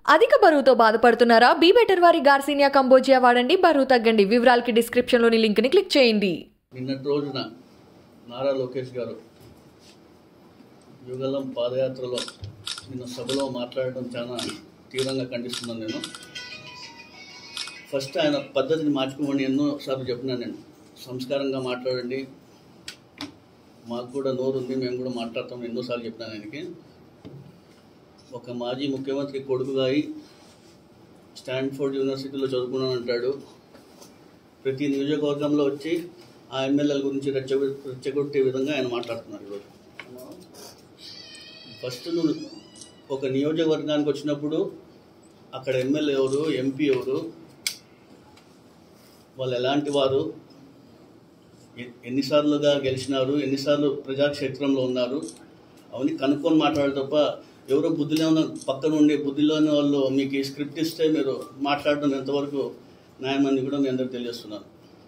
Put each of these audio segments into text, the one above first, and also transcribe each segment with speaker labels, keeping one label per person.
Speaker 1: అధిక బరువుతో బాధపడుతున్నారా బీ బెటర్ వారి గార్సినియా కంబోజియా వాడండి బరువు తగ్గండి వివరాలకి డిస్క్రిప్షన్లోని లింక్ని క్లిక్ చేయండి
Speaker 2: నిన్నటి రోజున నారా లోకేష్ గారు యుగలం పాదయాత్రలో నిన్న సభలో మాట్లాడడం చాలా తీవ్రంగా ఖండిస్తున్నాను నేను ఫస్ట్ ఆయన పద్ధతిని మార్చుకోమని ఎన్నోసార్లు చెప్పినాను నేను సంస్కారంగా మాట్లాడండి మాకు కూడా నోరు ఉంది మేము కూడా మాట్లాడతాం ఎన్నోసార్లు చెప్పినాను ఆయనకి ఒక మాజీ ముఖ్యమంత్రి కొడుకుగా అయి స్టాన్ఫోర్డ్ యూనివర్సిటీలో చదువుకున్నాను అంటాడు ప్రతి నియోజకవర్గంలో వచ్చి ఆ ఎమ్మెల్యేల గురించి రెచ్చ రెచ్చగొట్టే విధంగా ఆయన మాట్లాడుతున్నారు ఈరోజు ఫస్ట్ నువ్వు ఒక నియోజకవర్గానికి వచ్చినప్పుడు అక్కడ ఎమ్మెల్యే ఎవరు ఎంపీ ఎవరు వాళ్ళు ఎలాంటి వారు ఎ- ఎన్నిసార్లుగా గెలిచినారు ఎన్నిసార్లు ప్రజాక్షేత్రంలో ఉన్నారు అవన్నీ కనుక్కొని మాట్లాడాలి తప్ప ఎవరో బుద్ధిలో ఉన్న పక్కన ఉండే బుద్ధిలోని వాళ్ళు మీకు ఈ స్క్రిప్ట్ ఇస్తే మీరు మాట్లాడడం ఎంతవరకు న్యాయమని కూడా మీ అందరికి తెలియజేస్తున్నాను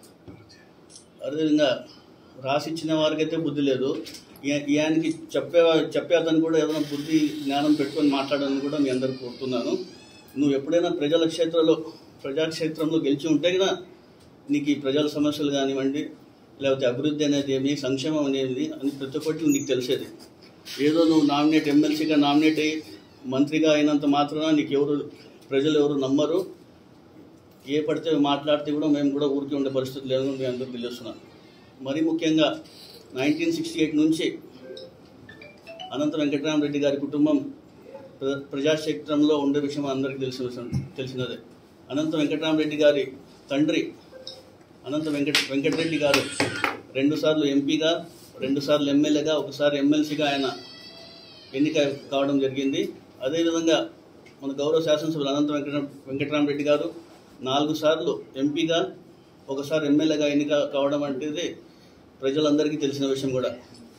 Speaker 2: అదేవిధంగా రాసిచ్చిన వారికైతే బుద్ధి లేదు ఈ- ఈయనకి చెప్పే చెప్పే అతను కూడా ఏదైనా బుద్ధి జ్ఞానం పెట్టుకొని మాట్లాడాలని కూడా మీ అందరికి కోరుతున్నాను నువ్వు ఎప్పుడైనా ప్రజల క్షేత్రంలో ప్రజాక్షేత్రంలో గెలిచి ఉంటే కదా నీకు ఈ ప్రజల సమస్యలు కానివ్వండి లేకపోతే అభివృద్ధి అనేది ఏమి సంక్షేమం అనేది అని ప్రతి ఒక్కటి నీకు తెలిసేది ఏదో నువ్వు నామినేట్ ఎమ్మెల్సీగా నామినేట్ అయ్యి మంత్రిగా అయినంత మాత్రాన నీకు ఎవరు ప్రజలు ఎవరు నమ్మరు ఏ పడితే మాట్లాడితే కూడా మేము కూడా ఊరికి ఉండే పరిస్థితి లేదని మీ అందరికీ తెలియస్తున్నాను మరీ ముఖ్యంగా నైన్టీన్ సిక్స్టీ ఎయిట్ నుంచి అనంత వెంకటరామరెడ్డి గారి కుటుంబం ప్ర ప్రజాక్షేత్రంలో ఉండే విషయం అందరికీ తెలిసిన విషయం తెలిసినదే అనంత వెంకటరామరెడ్డి గారి తండ్రి అనంత వెంకట వెంకటరెడ్డి గారు రెండుసార్లు ఎంపీగా రెండుసార్లు ఎమ్మెల్యేగా ఒకసారి ఎమ్మెల్సీగా ఆయన ఎన్నిక కావడం జరిగింది అదేవిధంగా మన గౌరవ శాసనసభ్యులు అనంత వెంకట వెంకటరామరెడ్డి గారు నాలుగు సార్లు ఎంపీగా ఒకసారి ఎమ్మెల్యేగా ఎన్నిక కావడం అనేది ప్రజలందరికీ తెలిసిన విషయం కూడా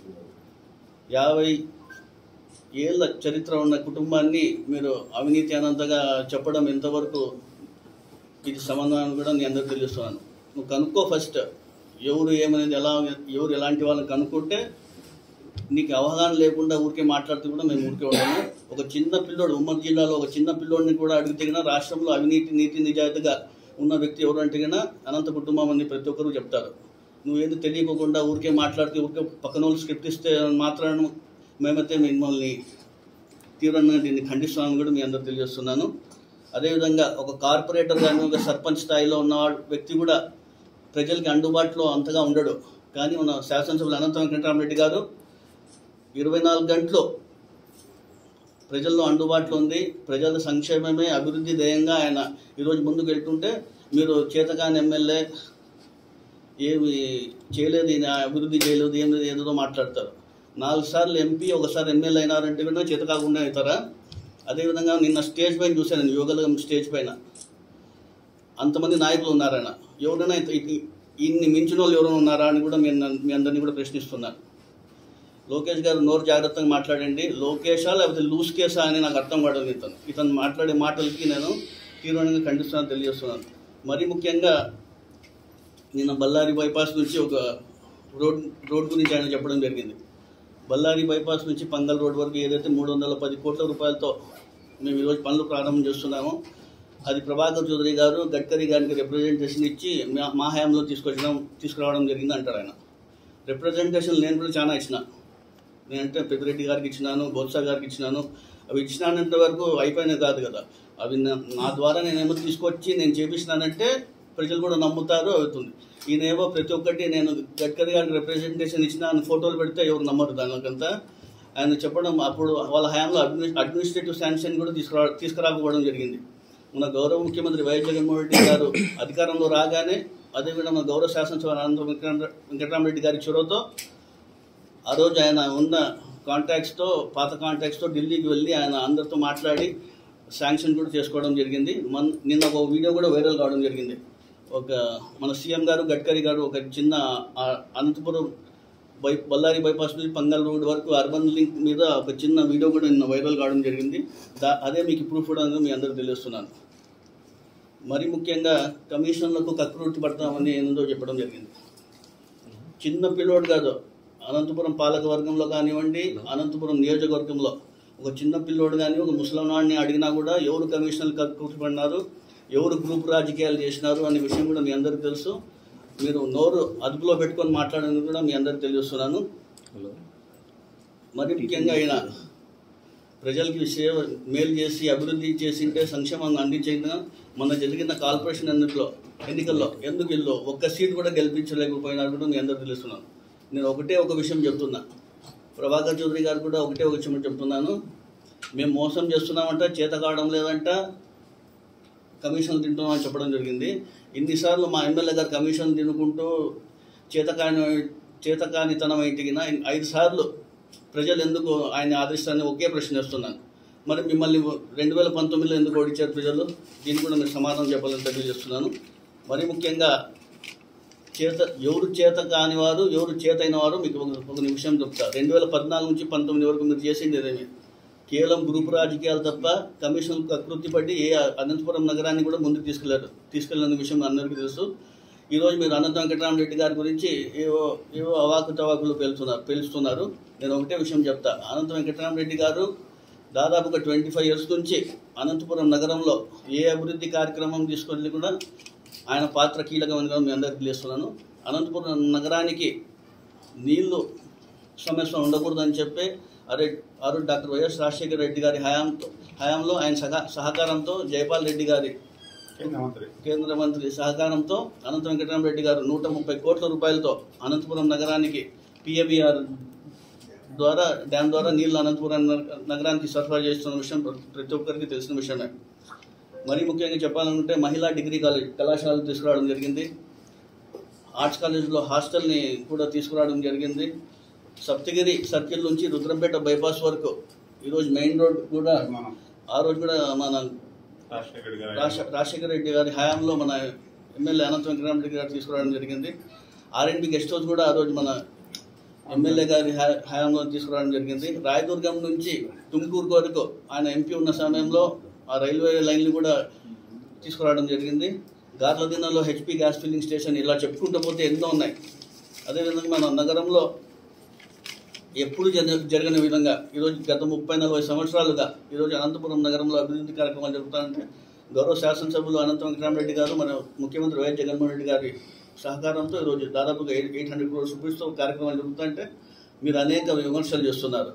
Speaker 2: యాభై ఏళ్ళ చరిత్ర ఉన్న కుటుంబాన్ని మీరు అవినీతి అనంతగా చెప్పడం ఎంతవరకు ఇది సమాధానం కూడా నేను అందరికి తెలుస్తున్నాను నువ్వు కనుక్కో ఫస్ట్ ఎవరు ఏమనేది ఎలా ఎవరు ఎలాంటి వాళ్ళని కనుక్కుంటే నీకు అవగాహన లేకుండా ఊరికే మాట్లాడితే కూడా మేము ఊరికే ఉన్నాము ఒక చిన్న పిల్లోడు ఉమ్మడి జిల్లాలో ఒక చిన్న పిల్లోడిని కూడా అడిగితే కన్నా రాష్ట్రంలో అవినీతి నీతి నిజాయితీగా ఉన్న వ్యక్తి ఎవరు అంటే కన్నా అనంత కుటుంబం అని ప్రతి ఒక్కరు చెప్తారు నువ్వేంది తెలియకోకుండా ఊరికే మాట్లాడితే ఊరికే పక్కన వాళ్ళు స్క్రిప్ట్ ఇస్తే మాత్రాన్ని మేమైతే మిమ్మల్ని తీవ్రంగా దీన్ని ఖండిస్తున్నాను కూడా మీ అందరు తెలియజేస్తున్నాను అదేవిధంగా ఒక కార్పొరేటర్ కానీ ఒక సర్పంచ్ స్థాయిలో ఉన్న వ్యక్తి కూడా ప్రజలకి అందుబాటులో అంతగా ఉండడు కానీ మన శాసనసభ్యులు అనంత వెంకటరామరెడ్డి గారు ఇరవై నాలుగు గంటలు ప్రజల్లో అందుబాటులో ఉంది ప్రజల సంక్షేమమే అభివృద్ధి ధ్యేయంగా ఆయన ఈరోజు ముందుకు వెళ్తుంటే మీరు చేతకాని ఎమ్మెల్యే ఏమి చేయలేదు ఈయన అభివృద్ధి చేయలేదు ఏం లేదు ఏదో మాట్లాడతారు నాలుగు సార్లు ఎంపీ ఒకసారి ఎమ్మెల్యే అయినారంటే కూడా చేత కాకుండా అవుతారా అదేవిధంగా నిన్న స్టేజ్ పైన చూశాను నేను యోగలం స్టేజ్ పైన అంతమంది నాయకులు ఉన్నారాయన ఎవరైనా ఇత- ఇ- ఇన్ని మించిన వాళ్ళు ఎవరైనా ఉన్నారా అని కూడా మీ అన్న- మీ అందరినీ కూడా ప్రశ్నిస్తున్నాను లోకేష్ గారు నోరు జాగ్రత్తగా మాట్లాడండి లోకేషా లేకపోతే లూస్ కేసా అని నాకు అర్థం కావడం లేదు ఇతను ఇతను మాట్లాడే మాటలకి నేను తీవ్రంగా ఖండిస్తున్నాను తెలియజేస్తున్నాను మరీ ముఖ్యంగా నిన్న బళ్ళారి బైపాస్ నుంచి ఒక రోడ్ రోడ్ గురించి ఆయన చెప్పడం జరిగింది బళ్ళారి బైపాస్ నుంచి పంగల్ రోడ్ వరకు ఏదైతే మూడు వందల పది కోట్ల రూపాయలతో మేము ఈరోజు పనులు ప్రారంభం చేస్తున్నామో అది ప్రభాకర్ చౌదరి గారు గడ్కరీ గారికి రిప్రజెంటేషన్ ఇచ్చి మా- మా హయాంలో తీసుకొచ్చడం తీసుకురావడం జరిగింది అంటారు ఆయన రిప్రజెంటేషన్ నేను కూడా చాలా ఇచ్చిన నేనంటే పెద్దిరెడ్డి గారికి ఇచ్చినాను బొత్స గారికి ఇచ్చినాను అవి ఇచ్చినానంత వరకు అయిపోయినాయి కాదు కదా అవి నా- నా ద్వారా నేనేమో తీసుకొచ్చి నేను చేపించినానంటే ప్రజలు కూడా నమ్ముతారు అవుతుంది ఈయనేమో ప్రతి ఒక్కటి నేను గడ్కరీ గారికి రిప్రజెంటేషన్ ఇచ్చిన ఆయన ఫోటోలు పెడితే ఎవరు నమ్మరు దానికంతా ఆయన చెప్పడం అప్పుడు వాళ్ళ హయాంలో అడ్మిని అడ్మినిస్ట్రేటివ్ శాంక్షన్ కూడా తీసుకురా తీసుకురాకపోవడం జరిగింది మన గౌరవ ముఖ్యమంత్రి వైఎస్ జగన్మోహన్ రెడ్డి గారు అధికారంలో రాగానే అదేవిధంగా మన గౌరవ శాసనసభ అనంత వెంకట వెంకటరామరెడ్డి గారి చొరవతో ఆ రోజు ఆయన ఉన్న కాంటాక్ట్స్తో పాత కాంటాక్ట్స్తో ఢిల్లీకి వెళ్ళి ఆయన అందరితో మాట్లాడి శాంక్షన్ కూడా చేసుకోవడం జరిగింది మన నిన్న ఒక వీడియో కూడా వైరల్ కావడం జరిగింది ఒక మన సీఎం గారు గడ్కరీ గారు ఒక చిన్న ఆ, అనంతపురం బై బళ్ళారి బైపాస్ నుంచి పంగల్ రోడ్ వరకు అర్బన్ లింక్ మీద ఒక చిన్న వీడియో కూడా నిన్న వైరల్ కావడం జరిగింది దా అదే మీకు ప్రూఫ్ కూడా మీ అందరికి తెలుస్తున్నాను మరి ముఖ్యంగా కమిషన్లకు కక్కురుట్టి పడతామని ఏందో చెప్పడం జరిగింది చిన్న పిల్లోడు కాదు అనంతపురం పాలక వర్గంలో కానివ్వండి అనంతపురం నియోజకవర్గంలో ఒక చిన్న పిల్లోడు కానీ ఒక ముసలివాడిని అడిగినా కూడా ఎవరు కమిషనర్లు కట్టుబడినారు ఎవరు గ్రూప్ రాజకీయాలు చేసినారు అనే విషయం కూడా మీ అందరికీ తెలుసు మీరు నోరు అదుపులో పెట్టుకొని మాట్లాడేందుకు కూడా మీ అందరికీ తెలియజేస్తున్నాను మరి ముఖ్యంగా ఆయన ప్రజలకి సేవ మేలు చేసి అభివృద్ధి చేసింటే సంక్షేమాన్ని అందించిన మొన్న జరిగిన కార్పొరేషన్ ఎన్నికల్లో ఎన్నికల్లో ఎందుకు వీళ్ళు ఒక్క సీట్ కూడా గెలిపించలేకపోయినారు కూడా మీ అందరూ తెలుస్తున్నాను నేను ఒకటే ఒక విషయం చెప్తున్నా ప్రభాకర్ చౌదరి గారు కూడా ఒకటే ఒక విషయం చెప్తున్నాను మేము మోసం చేస్తున్నామంట చేత కావడం లేదంట కమిషన్ తింటున్నామని చెప్పడం జరిగింది ఇన్నిసార్లు మా ఎమ్మెల్యే గారు కమిషన్ తినుకుంటూ చేతకాని చేతకానితనం ఇంటికిన ఐదు సార్లు ప్రజలు ఎందుకు ఆయన ఆదరిస్తారని ఒకే ప్రశ్న వేస్తున్నాను మరి మిమ్మల్ని రెండు వేల పంతొమ్మిదిలో ఎందుకు ఓడించారు ప్రజలు దీనికి కూడా మీరు సమాధానం చెప్పాలని తెలియజేస్తున్నాను మరి ముఖ్యంగా చేత ఎవరు చేత కాని వారు ఎవరు చేత అయిన వారు మీకు ఒక ఒక నిమిషం చెప్తా రెండు వేల పద్నాలుగు నుంచి పంతొమ్మిది వరకు మీరు చేసింది ఏదేమి కేవలం గ్రూప్ రాజకీయాలు తప్ప కమిషన్ కకృతి పడి ఏ అనంతపురం నగరాన్ని కూడా ముందుకు తీసుకెళ్లారు తీసుకెళ్ళిన విషయం అందరికీ తెలుసు ఈరోజు మీరు అనంత వెంకటరామరెడ్డి గారి గురించి ఏవో ఏవో అవాకు తవాకులు పేలుతున్నారు పేలుస్తున్నారు నేను ఒకటే విషయం చెప్తా అనంత వెంకటరామరెడ్డి గారు దాదాపుగా ట్వంటీ ఫైవ్ ఇయర్స్ నుంచి అనంతపురం నగరంలో ఏ అభివృద్ధి కార్యక్రమం తీసుకొని కూడా ఆయన పాత్ర కీలకమని కూడా మీ అందరికీ తెలియస్తున్నాను అనంతపురం నగరానికి నీళ్లు సమస్య ఉండకూడదని చెప్పి అరే అరు డాక్టర్ వైఎస్ రాజశేఖర రెడ్డి గారి హయాంతో హయాంలో ఆయన సహ సహకారంతో జయపాల్ రెడ్డి గారి కేంద్ర మంత్రి సహకారంతో అనంత వెంకటరామరెడ్డి గారు నూట ముప్పై కోట్ల రూపాయలతో అనంతపురం నగరానికి పిఏబిఆర్ ద్వారా డ్యామ్ ద్వారా నీళ్లు అనంతపురం నగ- నగరానికి సరఫరా చేస్తున్న విషయం ప్ర- ప్రతి ఒక్కరికి తెలిసిన విషయమే మరీ ముఖ్యంగా చెప్పాలనుకుంటే మహిళా డిగ్రీ కాలేజ్ కళాశాలలు తీసుకురావడం జరిగింది ఆర్ట్స్ కాలేజ్లో హాస్టల్ని కూడా తీసుకురావడం జరిగింది సప్తగిరి సర్కిల్ నుంచి రుద్రంపేట బైపాస్ వరకు ఈరోజు మెయిన్ రోడ్ కూడా ఆ రోజు కూడా మన రాజ- రాజశేఖర రెడ్డి గారి హయాంలో మన ఎమ్మెల్యే అనంత వెంకటరామరెడ్డి గారు తీసుకురావడం జరిగింది ఆర్ఎండ్బి గెస్ట్ హౌస్ కూడా ఆ రోజు మన ఎమ్మెల్యే గారి హా- హయాంలో తీసుకురావడం జరిగింది రాయదుర్గం నుంచి తుమ్కూరు వరకు ఆయన ఎంపీ ఉన్న సమయంలో ఆ రైల్వే లైన్లు కూడా తీసుకురావడం జరిగింది గార్లదిన్నలో హెచ్పి గ్యాస్ ఫిల్లింగ్ స్టేషన్ ఇలా చెప్పుకుంటూ పోతే ఎన్నో ఉన్నాయి అదేవిధంగా మన నగరంలో ఎప్పుడు జరగ- జరగని విధంగా ఈరోజు గత ముప్పై నలభై సంవత్సరాలుగా ఈరోజు అనంతపురం నగరంలో అభివృద్ధి కార్యక్రమాలు జరుగుతాయంటే గౌరవ శాసనసభ్యులు అనంత వెంకటరామరెడ్డి గారు మన ముఖ్యమంత్రి వైఎస్ జగన్మోహన్ రెడ్డి గారి సహకారంతో ఈరోజు దాదాపుగా ఎయిట్ ఎయిట్ హండ్రెడ్ క్రోర్స్ రూపీస్తో కార్యక్రమాలు జరుగుతాయంటే మీరు అనేక విమర్శలు చేస్తున్నారు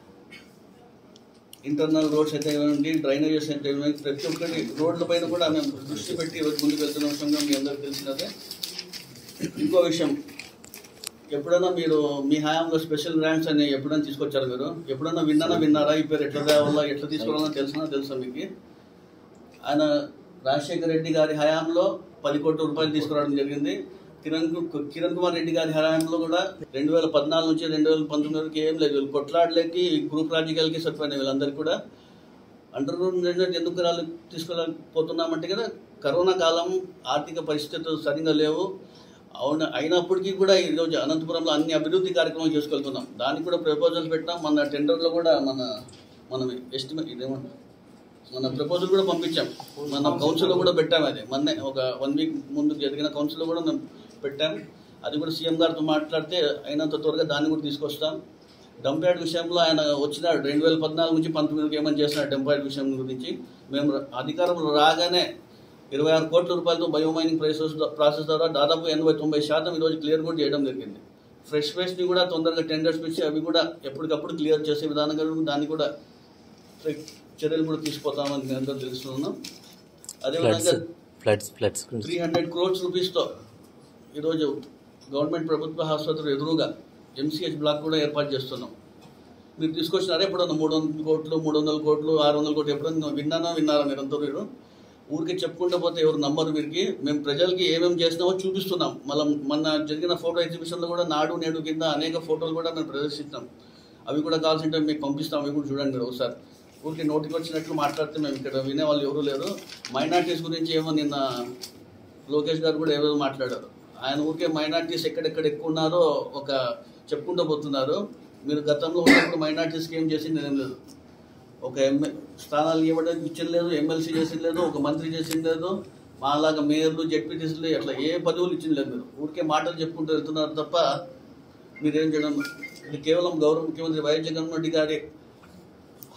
Speaker 2: ఇంటర్నల్ రోడ్స్ అయితే ఏమైంది డ్రైనేజెస్ అయితే ఏమైంది ప్రతి ఒక్కటి రోడ్ల పైన కూడా మేము దృష్టి పెట్టి ఈరోజు ముందుకు వెళ్తున్న విషయంగా మీ అందరికీ తెలిసినదే ఇంకో విషయం ఎప్పుడైనా మీరు మీ హయాంలో స్పెషల్ గ్రాంట్స్ అని ఎప్పుడైనా తీసుకొచ్చారు మీరు ఎప్పుడైనా విన్నానా విన్నారా ఈ పేరు ఎట్లా తేవాలా ఎట్లా తీసుకోవాలన్నా తెలిసినా తెలుసా మీకు ఆయన రాజశేఖర రెడ్డి గారి హయాంలో పది కోట్ల రూపాయలు తీసుకురావడం జరిగింది కిరణ్ కు- కిరణ్ కుమార్ రెడ్డి గారి హయాంలో కూడా రెండు వేల పద్నాలుగు నుంచి రెండు వేల పంతొమ్మిది వరకు ఏం లేదు వీళ్ళు కొట్లాడలేకి గ్రూప్ రాజకీయాలకి సరిపోయిన వీళ్ళందరికీ కూడా అండర్ గ్రౌండ్ డ్రైనేజ్ ఎందుకు రాలి తీసుకెళ్ళకపోతున్నామంటే కదా కరోనా కాలం ఆర్థిక పరిస్థితులు సరిగా లేవు అవును అయినప్పటికీ కూడా ఈరోజు అనంతపురంలో అన్ని అభివృద్ధి కార్యక్రమాలు చేసుకెళ్తున్నాం దానికి కూడా ప్రపోజల్స్ పెట్టాం మన టెండర్లో కూడా మన మనం ఎస్టిమేట్ ఇదేమంటారు మన ప్రపోజల్ కూడా పంపించాం మన కౌన్సిల్లో కూడా పెట్టాం అది మొన్నే ఒక వన్ వీక్ ముందు జరిగిన కౌన్సిల్లో కూడా మేము పెట్టాం అది కూడా సీఎం గారితో మాట్లాడితే అయినంత త్వరగా దాన్ని కూడా తీసుకొస్తాం డంప్యార్డ్ విషయంలో ఆయన వచ్చినాడు రెండు వేల పద్నాలుగు నుంచి పంతొమ్మిదికి ఏమని చేస్తున్నాడు డంప్యార్డ్ విషయం గురించి మేము అధికారంలో రాగానే ఇరవై ఆరు కోట్ల రూపాయలతో బయోమైనింగ్ ప్రాసెస్ ప్రాసెస్ ద్వారా దాదాపు ఎనభై తొంభై శాతం ఈరోజు క్లియర్ కూడా చేయడం జరిగింది ఫ్రెష్ వేస్ట్ని కూడా తొందరగా టెండర్స్ పిలిచి అవి కూడా ఎప్పటికప్పుడు క్లియర్ చేసే విధానంగా దాన్ని కూడా చర్యలు కూడా తీసుకుపోతామని మేము అందరూ తెలుస్తున్నాం
Speaker 3: ఫ్లడ్స్
Speaker 2: అదేవిధంగా
Speaker 3: ఫ్లడ్స్ ఫ్లడ్స్ గురించి
Speaker 2: త్రీ హండ్రెడ్ క్రోర్స్ రూపీస్తో ఈరోజు గవర్నమెంట్ ప్రభుత్వ ఆసుపత్రి ఎదురుగా ఎంసీహెచ్ బ్లాక్ కూడా ఏర్పాటు చేస్తున్నాం మీరు తీసుకొచ్చినారా ఎప్పుడన్నా మూడు వందల కోట్లు మూడు వందల కోట్లు ఆరు వందల కోట్లు ఎప్పుడన్నా విన్నానా విన్నారా నిరంతరం మీరు ఊరికే చెప్పుకుంటూ పోతే ఎవరు నమ్మరు వీరికి మేము ప్రజలకి ఏమేమి చేసినామో చూపిస్తున్నాం మళ్ళీ మొన్న జరిగిన ఫోటో ఎగ్జిబిషన్లో కూడా నాడు నేడు కింద అనేక ఫోటోలు కూడా మేము ప్రదర్శిస్తాం అవి కూడా కావాల్సింటే మీకు పంపిస్తాం అవి కూడా చూడండి మీరు ఒకసారి ఊరికి నోటికి వచ్చినట్లు మాట్లాడితే మేము ఇక్కడ వినే వాళ్ళు ఎవరు లేరు మైనార్టీస్ గురించి ఏమో నిన్న లోకేష్ గారు కూడా ఏదో మాట్లాడారు ఆయన ఊరికే మైనార్టీస్ ఎక్కడెక్కడ ఎక్కువ ఉన్నారో ఒక చెప్పుకుంటూ పోతున్నారు మీరు గతంలో ఉన్నప్పుడు మైనార్టీస్కి ఏం చేసింది ఏం లేదు ఒక ఎంఏ స్థానాలు ఇవ్వడం ఇచ్చింది లేదు ఎమ్మెల్సీ చేసింది లేదు ఒక మంత్రి చేసింది లేదు మాలాగా మేయర్లు జడ్పీటీసీలు అట్లా ఏ పదవులు ఇచ్చింది లేదు మీరు ఊరికే మాటలు చెప్పుకుంటూ వెళ్తున్నారు తప్ప మీరేం చేయడం ఇది కేవలం గౌరవ ముఖ్యమంత్రి వైఎస్ జగన్మోహన్ రెడ్డి గారి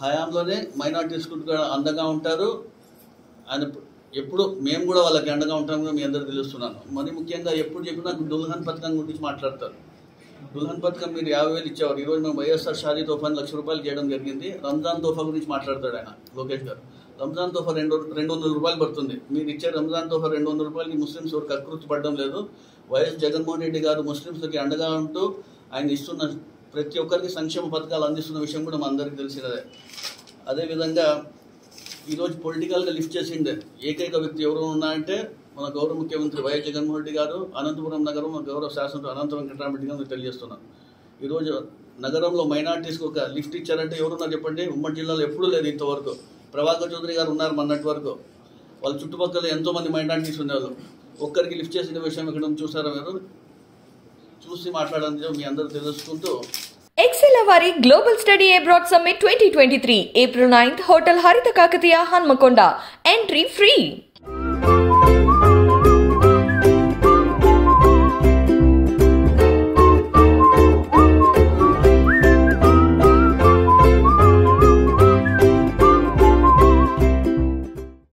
Speaker 2: హయాంలోనే మైనార్టీస్ కూడా అండగా ఉంటారు ఆయన ఎప్పుడు మేము కూడా వాళ్ళకి అండగా ఉంటామని మీ అందరూ తెలుస్తున్నాను మరి ముఖ్యంగా ఎప్పుడు చెప్పినా దుల్హన్ పథకం గురించి మాట్లాడతారు దుల్హన్ పథకం మీరు యాభై వేలు ఇచ్చేవారు ఈరోజు మేము వైఎస్ఆర్ షాదీ తోఫాని లక్ష రూపాయలు చేయడం జరిగింది రంజాన్ తోఫా గురించి మాట్లాడతాడు ఆయన లోకేష్ గారు రంజాన్ తోఫా రెండు రెండు వందల రూపాయలు పడుతుంది మీరు ఇచ్చే రంజాన్ తోఫా రెండు వందల రూపాయలకి ముస్లిమ్స్ ఎవరికి అకృతి పడడం లేదు వైఎస్ జగన్మోహన్ రెడ్డి గారు ముస్లిమ్స్కి అండగా ఉంటూ ఆయన ఇస్తున్న ప్రతి ఒక్కరికి సంక్షేమ పథకాలు అందిస్తున్న విషయం కూడా మా అందరికీ తెలిసినదే అదేవిధంగా ఈరోజు పొలిటికల్గా లిఫ్ట్ చేసిండే ఏకైక వ్యక్తి ఎవరు ఉన్నారంటే మన గౌరవ ముఖ్యమంత్రి వైఎస్ జగన్మోహన్ రెడ్డి గారు అనంతపురం నగరం మన గౌరవ శాసనసభ అనంత వెంకటరామరెడ్డి గారు తెలియజేస్తున్నాను ఈరోజు నగరంలో మైనార్టీస్కి ఒక లిఫ్ట్ ఇచ్చారంటే ఎవరున్నారు చెప్పండి ఉమ్మడి జిల్లాలో ఎప్పుడూ లేదు ఇంతవరకు ప్రభాకర్ చౌదరి గారు ఉన్నారు మొన్నటి వరకు వాళ్ళ చుట్టుపక్కల ఎంతో మంది మైనార్టీస్ ఉండేవాళ్ళు ఒక్కరికి లిఫ్ట్ చేసిన విషయం ఇక్కడ చూసారా మీరు చూసి మాట్లాడడం మీ అందరూ తెలుసుకుంటూ
Speaker 1: ఎక్సెల్ వారి global study abroad summit twenty twenty three April ninth hotel Haritha Kakatiya Hanamkonda entry free